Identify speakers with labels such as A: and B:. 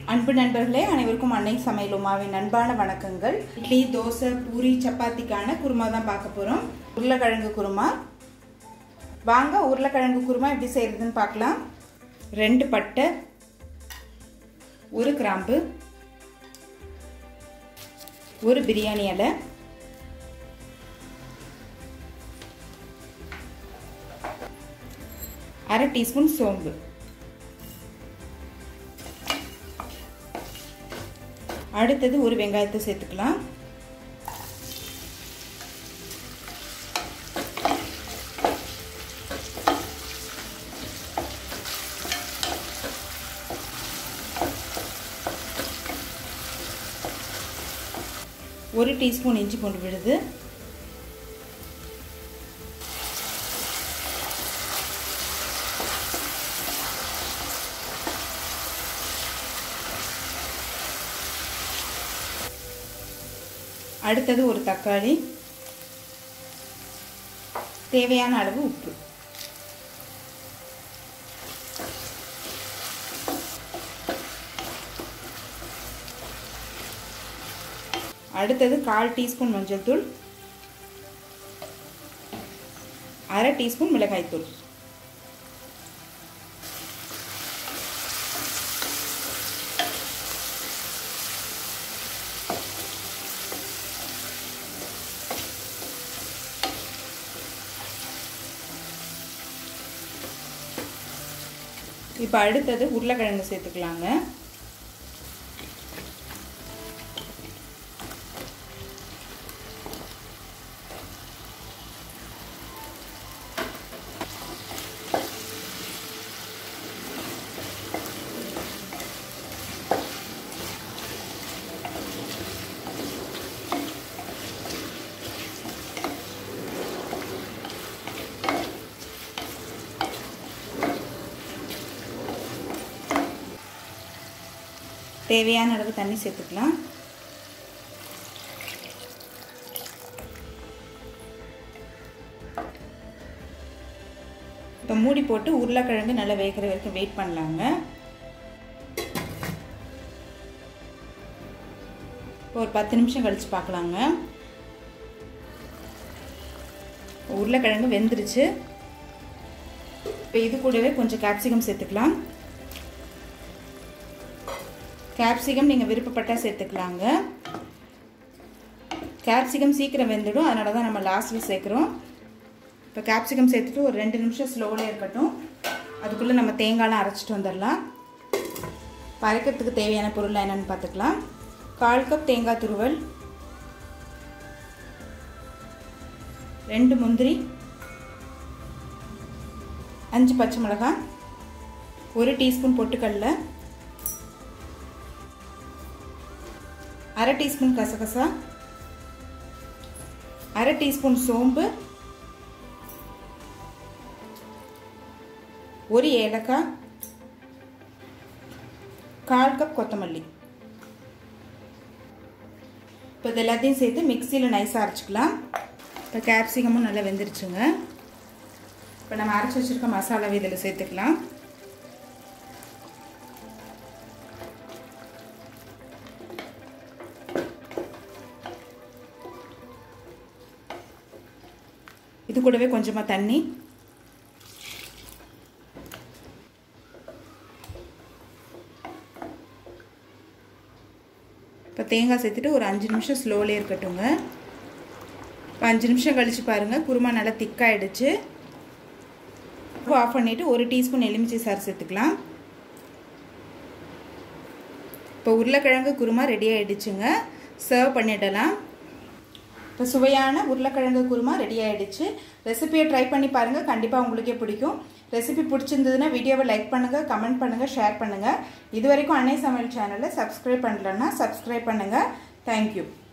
A: அன்பு நண்பர்களே அனைவருக்கும் அன்னை சமையல் உமாவின் அன்பான வணக்கங்கள் இட்லி தோசை பூரி சப்பாத்திக்கான குருமா தான் பார்க்க போகிறோம் உருளைக்கிழங்கு குருமா வாங்க உருளைக்கிழங்கு குருமா எப்படி செய்கிறதுன்னு பார்க்கலாம் ரெண்டு பட்டை ஒரு கிராம்பு ஒரு பிரியாணி இலை அரை டீஸ்பூன் சோம்பு அடுத்தது ஒரு வெங்காயத்தை சேர்த்துக்கலாம் ஒரு டீஸ்பூன் இஞ்சி பூண்டு விழுது அடுத்தது ஒரு தக்காளி தேவையான அளவு உப்பு அடுத்தது கால் டீஸ்பூன் மஞ்சள் தூள் அரை டீஸ்பூன் மிளகாய்த்தூள் இப்போ அடுத்தது உருளைக்கிழங்கு சேர்த்துக்கலாங்க தேவையான அளவு தண்ணி சேர்த்துக்கலாம் இப்போ மூடி போட்டு உருளைக்கிழங்கு நல்லா வேகிற வரைக்கும் வெயிட் பண்ணலாங்க இப்போ ஒரு பத்து நிமிஷம் கழித்து பார்க்கலாங்க உருளைக்கிழங்கு வெந்துருச்சு இப்போ இது கூடவே கொஞ்சம் கேப்சிகம் சேர்த்துக்கலாம் கேப்சிகம் நீங்கள் விருப்பப்பட்டால் சேர்த்துக்கலாங்க கேப்சிகம் சீக்கிரம் வெந்துடும் அதனால தான் நம்ம லாஸ்ட்டில் சேர்க்குறோம் இப்போ கேப்சிகம் சேர்த்துட்டு ஒரு ரெண்டு நிமிஷம் ஸ்லோவில் இருக்கட்டும் அதுக்குள்ளே நம்ம தேங்காய்லாம் அரைச்சிட்டு வந்துடலாம் அரைக்கிறதுக்கு தேவையான பொருள் என்னென்னு பார்த்துக்கலாம் கால் கப் தேங்காய் துருவல் ரெண்டு முந்திரி அஞ்சு பச்சை மிளகாய் ஒரு டீஸ்பூன் பொட்டுக்கடலை அரை டீஸ்பூன் கசகசா அரை டீஸ்பூன் சோம்பு ஒரு ஏலக்காய் கால் கப் கொத்தமல்லி இப்போ இது எல்லாத்தையும் சேர்த்து மிக்சியில் நைஸாக அரைச்சிக்கலாம் இப்போ கேப்சிகமும் நல்லா வெந்துருச்சுங்க இப்போ நம்ம அரைச்சி வச்சுருக்க மசாலாவை இதில் சேர்த்துக்கலாம் இது கூடவே கொஞ்சமாக தண்ணி இப்போ தேங்காய் சேர்த்துட்டு ஒரு அஞ்சு நிமிஷம் ஸ்லோலே இருக்கட்டுங்க இப்போ அஞ்சு நிமிஷம் கழித்து பாருங்கள் குருமா நல்லா திக்காயிடுச்சு ஆஃப் பண்ணிவிட்டு ஒரு டீஸ்பூன் எலுமிச்சை சாறு சேர்த்துக்கலாம் இப்போ உருளைக்கிழங்கு குருமா ரெடி ஆகிடுச்சுங்க சர்வ் பண்ணிடலாம் இப்போ சுவையான உருளைக்கிழங்கு குருமா ரெடி ஆகிடுச்சு ரெசிபியை ட்ரை பண்ணி பாருங்கள் கண்டிப்பாக உங்களுக்கே பிடிக்கும் ரெசிபி பிடிச்சிருந்ததுன்னா வீடியோவை லைக் பண்ணுங்கள் கமெண்ட் பண்ணுங்கள் ஷேர் பண்ணுங்கள் இது வரைக்கும் அன்னை சமையல் சேனலை சப்ஸ்கிரைப் பண்ணலன்னா சப்ஸ்கிரைப் பண்ணுங்கள் தேங்க்யூ